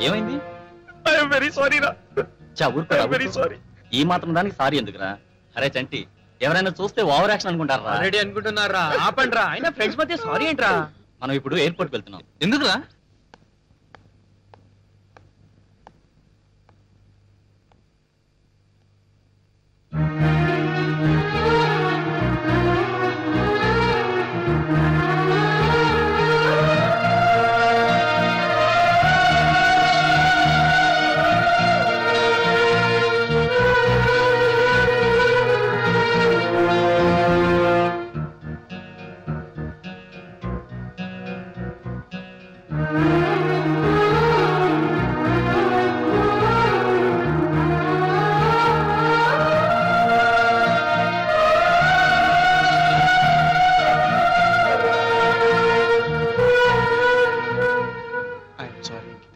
ఏమైంది I'm very sorry రా చా ఊరుకోరా, ఐఎమ్ వెరీ ఊరుకో. సారీ ఈ మాత్రం దానికి సారీ ఎందుకురా అరే చంటి ఎవరైనా చూస్తే ఓవర్ యాక్షన్ అనుకుంటారా ఆల్రెడీ అనుకుంటున్నారా ఆపండి రా అయినా ఫ్రెండ్స్ మధ్య సారీ ఏంట్రా మనం ఇప్పుడు ఎయిర్పోర్ట్ వెళ్తున్నాం ఎందుకురా ఐఎమ్ సారీ అంకిత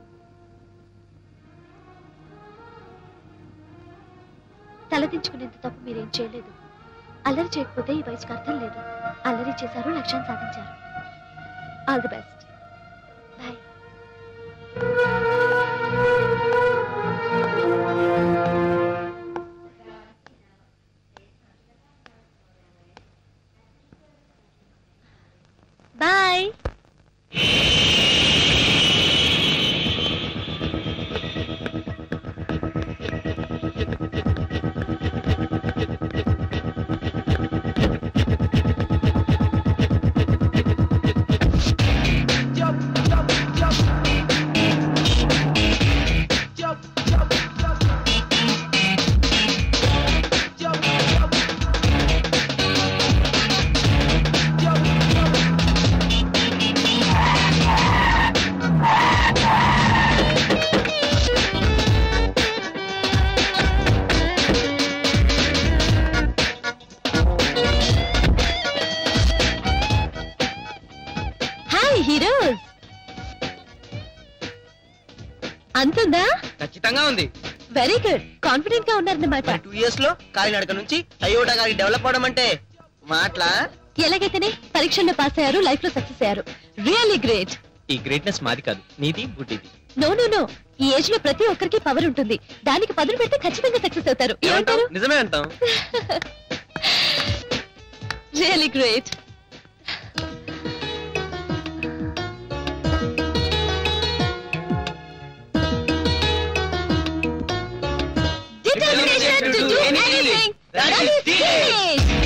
తలదించుకునేంత తప్పు మీరేం చేయలేదు అల్లరి చేయకపోతే ఈ వయసుకు అర్థం లేదు అల్లరి చేశారు లక్ష్యాన్ని సాధించారు all the best bye bye hi heroes అంతుందా ఖచ్చితంగా ఉంది వెరీ గుడ్ కాన్ఫిడెంట్ గా ఉన్నారన్నమాట టూ ఇయర్స్ లో కాలినడక నుంచి టయోటా గారికి డెవలప్ అవడం అంటే మాటలా ఎలాగైతేనే పరీక్షల్లో పాస్ అయ్యారు లైఫ్ లో సక్సెస్ అయ్యారు రియల్లీ గ్రేట్ ఈ గ్రేట్నెస్ మాది కాదు నీది బుడ్డిది నో నో నో ఈ ఏజ్ లో ప్రతి ఒక్కరికి పవర్ ఉంటుంది దానికి పదులు పెడితే ఖచ్చితంగా సక్సెస్ అవుతారు ఏమంటారు నిజమే అంటాం really great Determination to do anything. That is it.